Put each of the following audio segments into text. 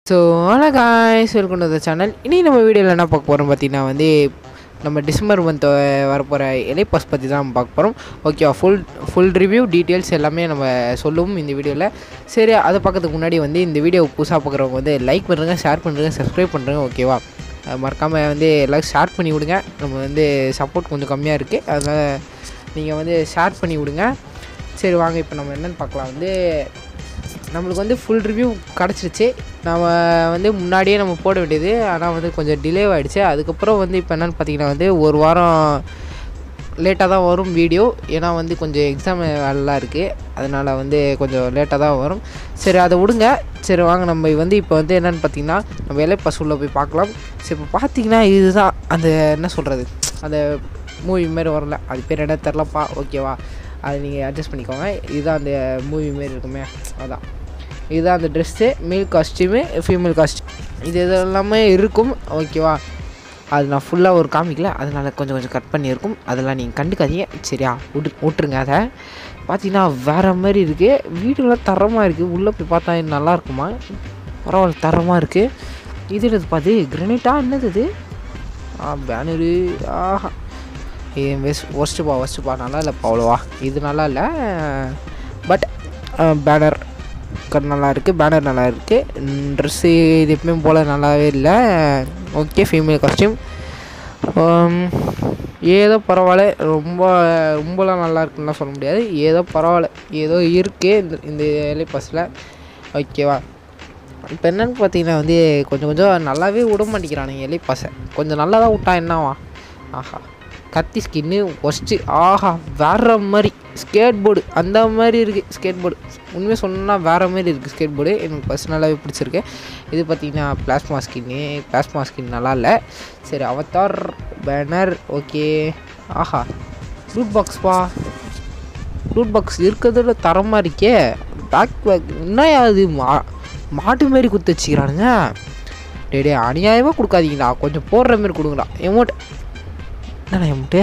so ஆனால் guys welcome to the channel இனி நம்ம வீடியோவில் என்ன பார்க்க போகிறோம் பார்த்தீங்கன்னா வந்து நம்ம டிசம்பர் மந்த் வரப்போகிற இலை பஸ் பற்றி தான் நம்ம பார்க்க போகிறோம் ஓகேவா ஃபுல் ஃபுல் ரிவ்யூ டீட்டெயில்ஸ் எல்லாமே நம்ம சொல்லுவோம் இந்த வீடியோவில் சரி அதை பார்க்கறதுக்கு முன்னாடி வந்து இந்த வீடியோ புதுசாக பார்க்குறவங்க வந்து லைக் பண்ணுறங்க ஷேர் பண்ணுறங்க சப்ஸ்கிரைப் பண்ணுறங்க ஓகேவா மறக்காமல் வந்து எல்லோரும் ஷேர் பண்ணி விடுங்க நம்ம வந்து சப்போர்ட் கொஞ்சம் கம்மியாக இருக்குது அதனால் நீங்கள் வந்து ஷேர் பண்ணி விடுங்க சரி வாங்க இப்போ நம்ம என்னென்னு பார்க்கலாம் வந்து நம்மளுக்கு வந்து ஃபுல் ரிவ்யூ கிடச்சிருச்சு நம்ம வந்து முன்னாடியே நம்ம போட வேண்டியது ஆனால் வந்து கொஞ்சம் டிலே ஆகிடுச்சு அதுக்கப்புறம் வந்து இப்போ என்னென்னு பார்த்தீங்கன்னா வந்து ஒரு வாரம் லேட்டாக தான் வரும் வீடியோ ஏன்னா வந்து கொஞ்சம் எக்ஸாம் வேலைலாம் இருக்குது அதனால் வந்து கொஞ்சம் லேட்டாக தான் வரும் சரி அதை விடுங்க சரி வாங்க நம்ம வந்து இப்போ வந்து என்னென்னு பார்த்தீங்கன்னா நம்ம இலை பசுவில் போய் பார்க்கலாம் சரி இப்போ பார்த்தீங்கன்னா இதுதான் அந்த என்ன சொல்கிறது அந்த மூவி மாரி வரல அது பேர் என்ன தெரிலப்பா ஓகேவா அது நீங்கள் அட்ஜஸ்ட் பண்ணிக்கோங்க இதுதான் அந்த மூவி மாரி இருக்குமே அதான் இதுதான் அந்த ட்ரெஸ்ஸு மேல் காஸ்டியூமு ஃபீமேல் காஸ்டியூம் இது இது எல்லாமே இருக்கும் ஓகேவா அது நான் ஃபுல்லாக ஒரு காமிக்கல அதனால் கொஞ்சம் கொஞ்சம் கட் பண்ணியிருக்கும் அதெல்லாம் நீங்கள் கண்டுக்காதீங்க சரியா விட்டு விட்ருங்க அதை பார்த்தீங்கன்னா வேறு மாதிரி இருக்குது வீடுலாம் தரமாக இருக்குது உள்ளே போய் பார்த்தா நல்லா இருக்குமா பரவாயில்ல தரமாக இருக்குது இது என்னது பார்த்து கிரனைட்டா என்னது இது ஆ பேனரு ஆஹா இது வெஸ் ஒஸ்ட்டுப்பா ஒஸ்ட்டுப்பா நல்லா இல்லைப்பா அவ்வளோவா இது நல்லா இல்லை பட் பேனர் நல்லா இருக்குது பேனர் நல்லா இருக்குது ட்ரெஸ்ஸு இது எப்பயும் போல் நல்லாவே இல்லை ஓகே ஃபீமேல் காஸ்டியூம் ஏதோ பரவாயில்ல ரொம்ப ரொம்பலாம் நல்லா இருக்குன்னுலாம் சொல்ல முடியாது ஏதோ பரவாயில்ல ஏதோ இருக்குது இந்த இந்த இலை பஸ்ஸில் ஓகேவா இப்போ என்னென்னு பார்த்தீங்கன்னா வந்து கொஞ்சம் கொஞ்சம் நல்லாவே விட மாட்டேங்கிறானுங்க எலி பசை கொஞ்சம் நல்லா தான் விட்டா என்னவா ஆஹா கத்தி ஸ்கின்னு ஒஸ்ட்டு ஆஹா வேற மாதிரி ஸ்கேட் போர்டு அந்த மாதிரி இருக்குது ஸ்கேட் போர்டு உண்மையாக சொன்னால் வேறு மாதிரி இருக்குது ஸ்கேட் போர்டு எனக்கு பர்சனலாகவே பிடிச்சிருக்கு இது பார்த்திங்கன்னா பிளாஸ்மா ஸ்கின்னு பிளாஸ்மா ஸ்கின் நல்லா இல்லை சரி அவத்தார் பேனர் ஓகே ஆஹா ரூட் பாக்ஸ்ப்பா ரூட் பாக்ஸ் இருக்கிறதோட தரமாக இருக்கே பேக் பேக் என்ன அது மா மாட்டு மாரி குத்து வச்சுக்கிறானுங்க டே டே அநியாயமாக கொடுக்காதீங்களா கொஞ்சம் போடுற மாரி கொடுங்கடா எமௌண்ட் என்னடா எமௌண்ட்டு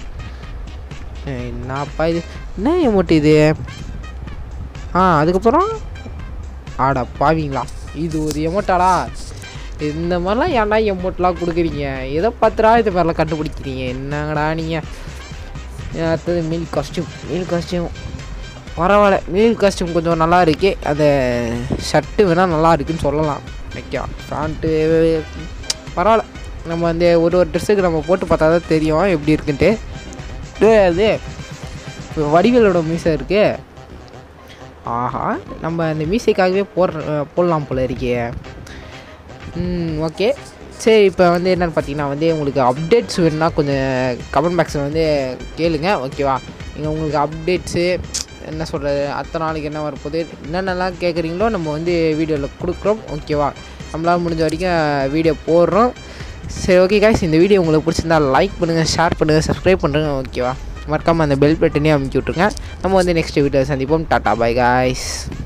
என்னப்பா இது என்ன எமௌண்ட் இது ஆ அதுக்கப்புறம் ஆடா பாவீங்களா இது ஒரு எமௌண்ட்டாடா இந்த மாதிரிலாம் ஏன்டா எமௌண்ட்லாம் கொடுக்குறீங்க எதை பார்த்துடா இது மாதிரிலாம் கண்டுபிடிக்கிறீங்க என்னங்கடா நீங்கள் அடுத்தது மீல் காஸ்டியூம் மீல் காஸ்டியூம் பரவாயில்ல மீல் காஸ்டியூம் கொஞ்சம் நல்லா இருக்கு அந்த ஷர்ட்டு வேணால் நல்லா இருக்குன்னு சொல்லலாம் ஓகே பேண்ட்டு பரவாயில்ல நம்ம அந்த ஒரு ஒரு ட்ரெஸ்ஸுக்கு நம்ம போட்டு பார்த்தா தான் தெரியும் எப்படி இருக்குன்ட்டு அது வடிவேலோட மீசை இருக்கு ஆஹா நம்ம அந்த மீசைக்காகவே போடுற போடலாம் போல இருக்கே ம் ஓகே சரி இப்போ வந்து என்னென்னு பார்த்தீங்கன்னா வந்து உங்களுக்கு அப்டேட்ஸ் வேணுன்னா கொஞ்சம் கமெண்ட் பாக்ஸில் வந்து கேளுங்க ஓகேவா நீங்கள் உங்களுக்கு அப்டேட்ஸு என்ன சொல்கிறது அத்தனை நாளைக்கு என்ன வரப்போகுது என்னென்னலாம் கேட்குறீங்களோ நம்ம வந்து வீடியோவில் கொடுக்குறோம் ஓகேவா நம்மளால் முடிஞ்ச வரைக்கும் வீடியோ போடுறோம் சரி ஓகே காய்ஸ் இந்த வீடியோ உங்களுக்கு பிடிச்சிருந்தா லைக் பண்ணுங்கள் ஷேர் பண்ணுங்கள் சப்ஸ்கிரைப் பண்ணுங்கள் ஓகேவா மறக்காமல் அந்த பெல் பட்டனே அமைக்கி விட்ருங்க நம்ம வந்து நெக்ஸ்ட் வீடியோ சந்திப்போம் டாட்டா பாய் காய்ஸ்